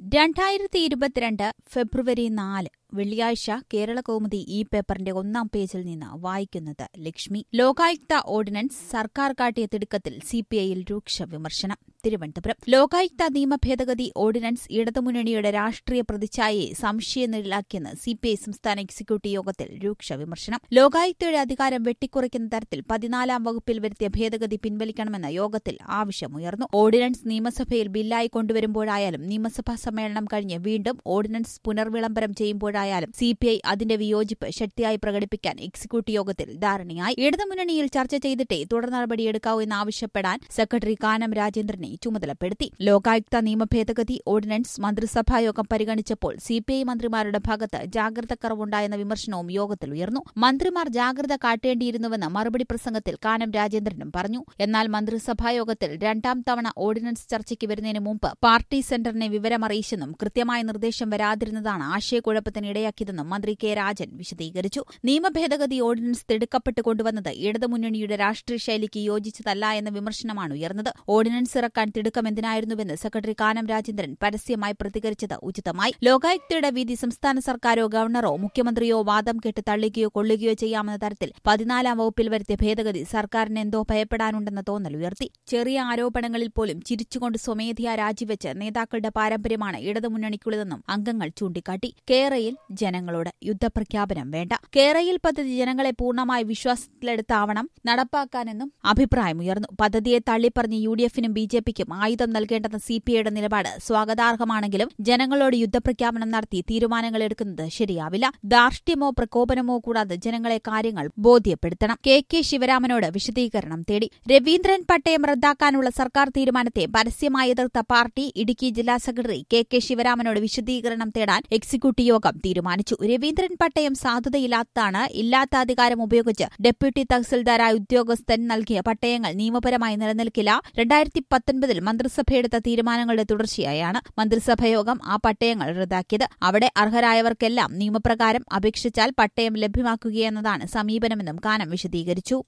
രണ്ടായിരത്തി ഇരുപത്തിരണ്ട് ഫെബ്രുവരി നാല് വെള്ളിയാഴ്ച കേരള കൗമുദി ഈ പേപ്പറിന്റെ ഒന്നാം പേജിൽ നിന്ന് വായിക്കുന്നത് ലക്ഷ്മി ലോകായുക്ത ഓർഡിനൻസ് സർക്കാർ കാട്ടിയ തിടുക്കത്തിൽ സിപിഐയിൽ രൂക്ഷ വിമർശനം തിരുവനന്തപുരം ലോകായുക്ത നിയമ ഭേദഗതി ഓർഡിനൻസ് ഇടതുമുന്നണിയുടെ രാഷ്ട്രീയ പ്രതിച്ഛായയെ സംശയനിഴലാക്കിയെന്ന് സിപിഐ സംസ്ഥാന എക്സിക്യൂട്ടീവ് യോഗത്തിൽ രൂക്ഷ വിമർശനം ലോകായുക്തയുടെ അധികാരം വെട്ടിക്കുറയ്ക്കുന്ന തരത്തിൽ പതിനാലാം വകുപ്പിൽ വരുത്തിയ ഭേദഗതി പിൻവലിക്കണമെന്ന യോഗത്തിൽ ആവശ്യമുയർന്നു ഓർഡിനൻസ് നിയമസഭയിൽ ബില്ലായി കൊണ്ടുവരുമ്പോഴായാലും നിയമസഭാ സമ്മേളനം കഴിഞ്ഞ് വീണ്ടും ഓർഡിനൻസ് പുനർവിളംബരം ചെയ്യുമ്പോഴായാലും സിപിഐ അതിന്റെ വിയോജിപ്പ് ശക്തിയായി പ്രകടിപ്പിക്കാൻ എക്സിക്യൂട്ടീവ് യോഗത്തിൽ ധാരണയായി ഇടതുമുന്നണിയിൽ ചർച്ച ചെയ്തിട്ടേ തുടർ നടപടിയെടുക്കാവൂ എന്നാവശ്യപ്പെടാൻ സെക്രട്ടറി കാനം രാജേന്ദ്രനെ ചുമതലപ്പെടുത്തി ലോകായുക്ത നിയമ ഭേദഗതി ഓർഡിനൻസ് മന്ത്രിസഭായോഗം പരിഗണിച്ചപ്പോൾ സിപിഐ മന്ത്രിമാരുടെ ഭാഗത്ത് ജാഗ്രതക്കുറവുണ്ടായെന്ന വിമർശനവും യോഗത്തിൽ ഉയർന്നു മന്ത്രിമാർ ജാഗ്രത കാട്ടേണ്ടിയിരുന്നുവെന്ന് മറുപടി പ്രസംഗത്തിൽ കാനം രാജേന്ദ്രനും പറഞ്ഞു എന്നാൽ മന്ത്രിസഭായോഗത്തിൽ രണ്ടാം തവണ ഓർഡിനൻസ് ചർച്ചയ്ക്ക് വരുന്നതിന് മുമ്പ് പാർട്ടി സെന്ററിനെ വിവരമറിയിച്ചെന്നും കൃത്യമായ നിർദ്ദേശം വരാതിരുന്നതാണ് ആശയക്കുഴപ്പത്തിന് ഇടയാക്കിയതെന്നും മന്ത്രി കെ രാജൻ വിശദീകരിച്ചു നിയമഭേദഗതി ഓർഡിനൻസ് തിടുക്കപ്പെട്ട് കൊണ്ടുവന്നത് ഇടതുമുന്നണിയുടെ രാഷ്ട്രീയ ശൈലിക്ക് യോജിച്ചതല്ല എന്ന വിമർശനമാണ് ഉയർന്നത് ഓർഡിനൻസ് ഇറക്കാൻ തിടുക്കം എന്തിനായിരുന്നുവെന്ന് സെക്രട്ടറി കാനം രാജേന്ദ്രൻ പരസ്യമായി പ്രതികരിച്ചത് ഉചിതമായി ലോകായുക്തയുടെ വിധി സംസ്ഥാന സർക്കാരോ ഗവർണറോ മുഖ്യമന്ത്രിയോ വാദം കേട്ട് തള്ളുകയോ കൊള്ളുകയോ ചെയ്യാമെന്ന തരത്തിൽ പതിനാലാം വകുപ്പിൽ വരുത്തിയ ഭേദഗതി സർക്കാരിന് എന്തോ ഭയപ്പെടാനുണ്ടെന്ന തോന്നൽ ഉയർത്തി ചെറിയ ആരോപണങ്ങളിൽ പോലും ചിരിച്ചുകൊണ്ട് സ്വമേധയാ രാജിവെച്ച് നേതാക്കളുടെ പാരമ്പര്യമാണ് ഇടതുമുന്നണിക്കുള്ളതെന്നും അംഗങ്ങൾ ചൂണ്ടിക്കാട്ടി കേരയിൽ ജനങ്ങളോട് യുദ്ധപ്രഖ്യാപനം വേണ്ട കേരയിൽ പദ്ധതി ജനങ്ങളെ പൂർണ്ണമായി വിശ്വാസത്തിലെടുത്താവണം നടപ്പാക്കാനെന്നും അഭിപ്രായമുയർന്നു പദ്ധതിയെ തള്ളിപ്പറഞ്ഞ് യു ഡി എഫിനും ബി ജെ പിക്കും ആയുധം നൽകേണ്ടെന്ന സി പി ഐയുടെ നിലപാട് സ്വാഗതാർഹമാണെങ്കിലും ജനങ്ങളോട് യുദ്ധപ്രഖ്യാപനം നടത്തി തീരുമാനങ്ങൾ എടുക്കുന്നത് ശരിയാവില്ല ധാർഷ്ട്യമോ പ്രകോപനമോ കൂടാതെ ജനങ്ങളെ കാര്യങ്ങൾ ബോധ്യപ്പെടുത്തണം കെ കെ ശിവരാമനോട് വിശദീകരണം തേടി രവീന്ദ്രൻ പട്ടയം റദ്ദാക്കാനുള്ള സർക്കാർ തീരുമാനത്തെ പരസ്യമായി എതിർത്ത പാർട്ടി ഇടുക്കി ജില്ലാ സെക്രട്ടറി കെ കെ ശിവരാമനോട് വിശദീകരണം തേടാൻ എക്സിക്യൂട്ടീവ് യോഗം തീരുമാനിച്ചു രവീന്ദ്രൻ പട്ടയം സാധുതയില്ലാത്തതാണ് ഇല്ലാത്ത അധികാരം ഉപയോഗിച്ച് ഡെപ്യൂട്ടി തഹസിൽദാരായ ഉദ്യോഗസ്ഥൻ നൽകിയ പട്ടയങ്ങൾ നിയമപരമായി നിലനിൽക്കില്ല രണ്ടായിരത്തി പത്തൊൻപതിൽ മന്ത്രിസഭയെടുത്ത തീരുമാനങ്ങളുടെ തുടർച്ചയായാണ് മന്ത്രിസഭായോഗം ആ പട്ടയങ്ങൾ റദ്ദാക്കിയത് അവിടെ അർഹരായവർക്കെല്ലാം നിയമപ്രകാരം അപേക്ഷിച്ചാൽ പട്ടയം ലഭ്യമാക്കുകയെന്നതാണ് സമീപനമെന്നും കാനം വിശദീകരിച്ചു